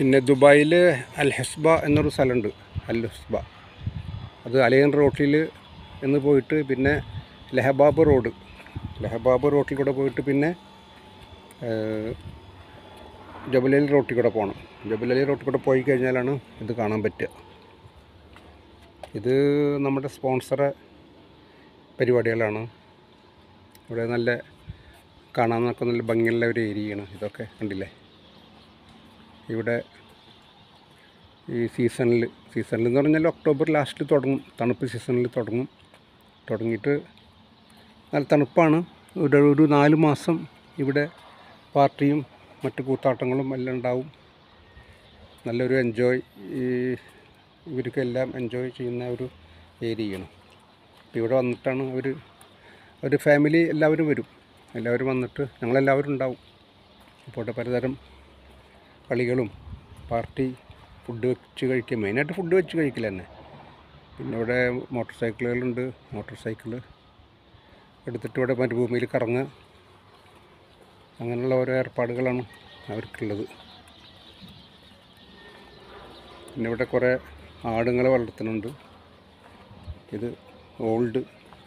പിന്നെ ദുബായിൽ അൽ ഹസ്ബ എന്നൊരു സ്ഥലമുണ്ട് അൽ ഹസ്ബ അത് അലയൻ റോട്ടിൽ എന്ന് പോയിട്ട് പിന്നെ ലഹബാബ് റോഡ് ലഹബാബ് റോട്ടിൽ കൂടെ പോയിട്ട് പിന്നെ ഏഹ്, ജബലലി റോട്ടിൽ കൂടെ പോകണം ജബലലി റോട്ടിൽ കൂടെ പോയി കഴിഞ്ഞാലാണ് ഇത് കാണാൻ പറ്റുക ഇത് നമ്മുടെ സ്പോൺസറെ പരിപാടികളാണ് ഇവിടെ നല്ല കാണാനൊക്കെ നല്ല ഭംഗിയുള്ള ഒരു ഏരിയയാണ് ഇതൊക്കെ കണ്ടില്ലേ ഇവിടെ ഈ സീസണിൽ സീസണിൽ എന്ന് പറഞ്ഞാൽ ഒക്ടോബർ ലാസ്റ്റിൽ തുടങ്ങും തണുപ്പ് സീസണിൽ തുടങ്ങും തുടങ്ങിയിട്ട് നല്ല തണുപ്പാണ് ഒരു ഒരു നാല് മാസം ഇവിടെ പാർട്ടിയും മറ്റു കൂത്താട്ടങ്ങളും എല്ലാം ഉണ്ടാവും നല്ലൊരു എൻജോയ് ഈ ഇവർക്കെല്ലാം എൻജോയ് ചെയ്യുന്ന ഒരു ഏരിയയാണ് അപ്പോൾ ഇവിടെ വന്നിട്ടാണ് അവർ ഒരു ഫാമിലി എല്ലാവരും വരും എല്ലാവരും വന്നിട്ട് ഞങ്ങളെല്ലാവരും ഉണ്ടാവും അപ്പോൾ ഇവിടെ പലതരം കളികളും പാർട്ടി ഫുഡ് വെച്ച് കഴിക്കുക മെയിനായിട്ട് ഫുഡ് വെച്ച് കഴിക്കൽ തന്നെ പിന്നെ ഇവിടെ മോട്ടോർ സൈക്കിളുകളുണ്ട് മോട്ടോർ സൈക്കിൾ എടുത്തിട്ട് ഇവിടെ മരുഭൂമിയിൽ കറങ്ങുക അങ്ങനെയുള്ള ഓരോ ഏർപ്പാടുകളാണ് അവർക്കുള്ളത് പിന്നെ ഇവിടെ കുറേ ആടുങ്ങളെ വളർത്തുന്നുണ്ട് ഇത് ഓൾഡ്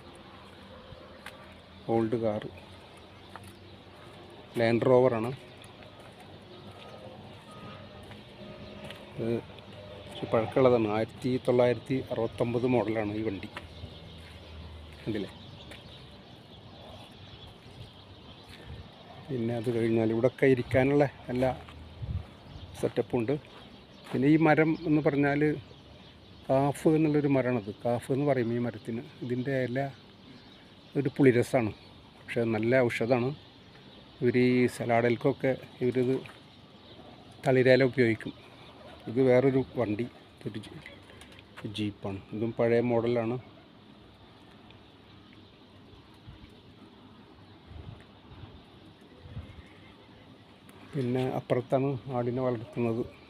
ഓൾഡ് കാറ് ലാൻഡ് റോവറാണ് ഇത് ഇച്ചിരി പഴക്കമുള്ളതാണ് ആയിരത്തി തൊള്ളായിരത്തി അറുപത്തൊമ്പത് മോഡലാണ് ഈ വണ്ടി കണ്ടില്ലേ പിന്നെ അത് കഴിഞ്ഞാൽ ഇവിടെയൊക്കെ ഇരിക്കാനുള്ള എല്ലാ സെറ്റപ്പും ഉണ്ട് പിന്നെ ഈ മരം എന്ന് പറഞ്ഞാൽ കാഫ് എന്നുള്ളൊരു മരമാണത് കാഫ് എന്ന് പറയും ഈ മരത്തിന് ഇതിൻ്റെ ഇല ഒരു പുളിരസമാണ് പക്ഷേ നല്ല ഔഷധമാണ് ഇവർ ഈ സലാഡൽക്കൊക്കെ ഇവരിത് തളിരയില ഉപയോഗിക്കും ഇത് വേറൊരു വണ്ടി ഒരു ജി- ജീപ്പാണ് ഇതും പഴയ മോഡലാണ് പിന്നെ അപ്പുറത്താണ് ആടിനെ വളർത്തുന്നത്